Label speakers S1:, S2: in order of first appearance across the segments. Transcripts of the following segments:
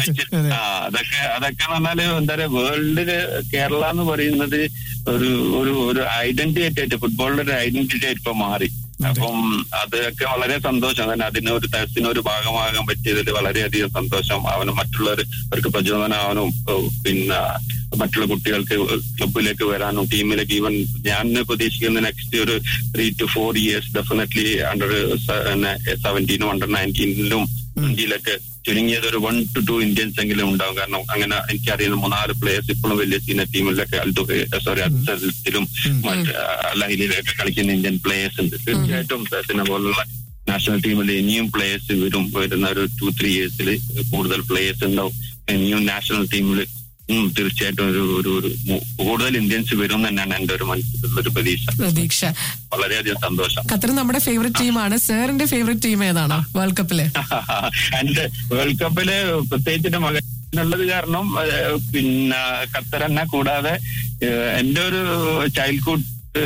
S1: അതെ
S2: ആ അതൊക്കെ അതൊക്കെ എന്ന് പറഞ്ഞാല് എന്താ പറയാ വേൾഡില് കേരള എന്ന് പറയുന്നത് ഒരു ഒരു ഒരു ഐഡന്റിറ്റി ആയിട്ട് ഫുട്ബോളിന്റെ ഒരു ഐഡന്റിറ്റി ആയിട്ട് ഇപ്പൊ മാറി അപ്പം അതൊക്കെ വളരെ സന്തോഷം അങ്ങനെ അതിന് ഒരു തരത്തിന് ഒരു ഭാഗമാകാൻ പറ്റിയതിൽ വളരെയധികം സന്തോഷം അവന് മറ്റുള്ളവർക്ക് പ്രചോദനമാവാനും ഏഹ് പിന്നെ മറ്റുള്ള കുട്ടികൾക്ക് ക്ലബിലേക്ക് വരാനും ടീമിലേക്ക് ഈവൻ ഞാൻ പ്രതീക്ഷിക്കുന്ന നെക്സ്റ്റ് ഒരു three two four years definitely under സെവൻറ്റീനും അണ്ടർ നയൻറ്റീനിലും ട്വന്റിയിലൊക്കെ ചുരുങ്ങിയത് ഒരു വൺ ടു ടു ഇന്ത്യൻസ് എങ്കിലും ഉണ്ടാവും കാരണം അങ്ങനെ എനിക്കറിയുന്ന മൂന്നാല് പ്ലേയേഴ്സ് ഇപ്പോഴും വലിയ സീനിയർ ടീമിലൊക്കെ അൽദു സോറി അൽസലും മറ്റ് ലഹരിയിലൊക്കെ കളിക്കുന്ന ഇന്ത്യൻ പ്ലേയേഴ്സ് ഉണ്ട് തീർച്ചയായിട്ടും പിന്നെ പോലുള്ള നാഷണൽ ടീമിൽ ഇനിയും പ്ലേയേഴ്സ് വരും വരുന്ന ഒരു ടു ത്രീ ഇയേഴ്സിൽ കൂടുതൽ പ്ലേയേഴ്സ് ഉണ്ടാവും ഇനിയും നാഷണൽ ടീമിൽ തീർച്ചയായിട്ടും ഒരു ഒരു ഒരു മു- കൂടുതൽ ഇന്ത്യൻസ് വരും തന്നെയാണ് എന്റെ ഒരു മനസ്സിലുള്ള ഒരു പ്രതീക്ഷ
S3: പ്രതീക്ഷ
S2: വളരെയധികം സന്തോഷം
S3: ഖത്തർ നമ്മുടെ ഫേവറേറ്റ് ടീമാണ് സാറിന്റെ ഫേവറേറ്റ് ടീം ഏതാണ് വേൾഡ് കപ്പില്
S2: എന്റെ വേൾഡ് കപ്പില് പ്രത്യേകിച്ച് മകനുള്ളത് കാരണം ഏഹ്, പിന്നെ ഖത്തർ തന്നെ കൂടാതെ ഏഹ്, എന്റെ ഒരു ചൈൽഡ്ഹുഡ്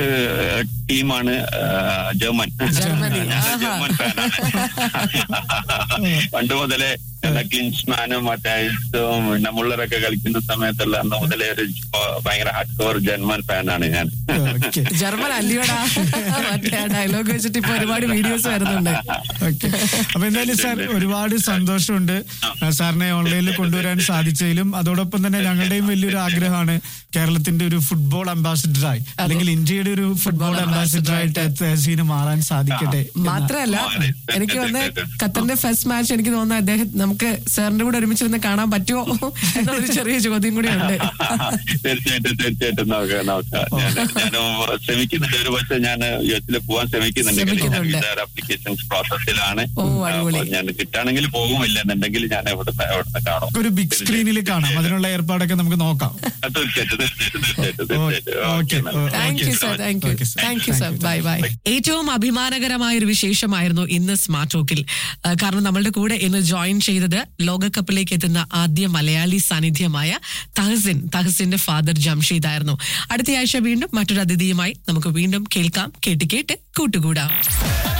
S2: ടീമാണ് ഏഹ്, ജർമ്മൻ
S3: ജർമ്മനി,
S2: ഞാൻ
S3: ആഹാ.
S2: ജർമ്മൻ ഫാനാണ് പണ്ട് മുതലേ ക്ലിൻസ്മാനും മറ്റേ ഐൽസും പിന്നെ മുള്ളറൊക്കെ കളിക്കുന്ന സമയത്തുള്ള അന്ന് മുതലേ ഒരു ഭയങ്കര ഹാർഡ് കോർ ജർമ്മൻ ഫാനാണ് ഞാൻ
S1: ഓക്കെ
S3: ജർമ്മൻ അല്ലയോടാ മറ്റേ ഡയലോഗ് വെച്ചിട്ട് ഇപ്പൊ ഒരുപാട് വീഡിയോസ് വരുന്നുണ്ട്
S1: ഓക്കെ അപ്പൊ എന്തായാലും സാർ ഒരുപാട് സന്തോഷമുണ്ട് ആ, സാറിനെ ഓൺലൈനിൽ കൊണ്ടുവരാൻ സാധിച്ചതിലും അതോടൊപ്പം തന്നെ ഞങ്ങളുടെയും വലിയൊരു ആഗ്രഹമാണ് കേരളത്തിന്റെ ഒരു ഫുട്ബോൾ അംബാസിഡറായി അല്ലെങ്കിൽ ഇന്ത്യയുടെ ഒരു ഫുട്ബോൾ അംബാസിഡറായിട്ട് തഹസീന് മാറാൻ സാധിക്കട്ടെ എന്ന്.
S3: മാത്രല്ല എനിക്ക് തോന്നുന്നത് ഖത്തറിന്റെ ഫസ്റ്റ് മാച്ച് എനിക്ക് തോന്നുന്നത് അദ്ദേഹം നമുക്ക് സാറിന്റെ കൂടെ ഒരുമിച്ചിരുന്ന് കാണാൻ പറ്റുമോ എന്നൊരു ചെറിയ ചോദ്യം കൂടി ഉണ്ട്
S2: തീർച്ചയായിട്ടും തീർച്ചയായിട്ടും നോക്കാം നോക്കാം ഞാൻ ഞാൻ ശ്രമിക്കുന്നുണ്ട് ഒരു പക്ഷേ ഞാൻ യു എസിൽ പോകാൻ ശ്രമിക്കുന്നുണ്ട്
S3: ശ്രമിക്കുന്നുണ്ട്.
S2: അപ്ലിക്കേഷൻസ് പ്രോസസ്സിലാണ്
S3: ഓ, അടിപൊളി.
S2: അപ്പോൾ ഞാൻ കിട്ടുകയാണെങ്കിൽ പോകുമില്ല എന്നുണ്ടെങ്കിൽ ഞാൻ എവിടുന്ന് എവിടുന്ന് കാണും
S1: ഒരു ബിഗ് സ്ക്രീനിൽ കാണാം അതിനുള്ള ഏർപ്പാടൊക്കെ നമുക്ക് നോക്കാം
S2: തീർച്ചയായിട്ടും തീർച്ചയായിട്ടും തീർച്ചയായിട്ടും
S1: ഓക്കെ
S2: തീർച്ചയായിട്ടും
S1: okay
S2: okay
S3: thank you sir thank you
S1: Okay, sir.
S3: Thank you sir
S1: Thank you.
S3: Bye bye ഏറ്റവും അഭിമാനകരമായ ഒരു വിശേഷമായിരുന്നു ഇന്ന് സ്മാർട്ട് ടോക്കിൽ ആ, കാരണം നമ്മളുടെ കൂടെ ഇന്ന് ജോയിൻ ചെയ്തത് ലോകകപ്പിലേക്ക് എത്തുന്ന ആദ്യ മലയാളി സാന്നിധ്യമായ തഹസിൻ തഹസിന്റെ ഫാദർ ജംഷീദ് ആയിരുന്നു അടുത്തയാഴ്ച വീണ്ടും മറ്റൊരു അതിഥിയുമായി നമുക്ക് വീണ്ടും കേൾക്കാം കേട്ട് കേട്ട് കൂട്ടുകൂടാം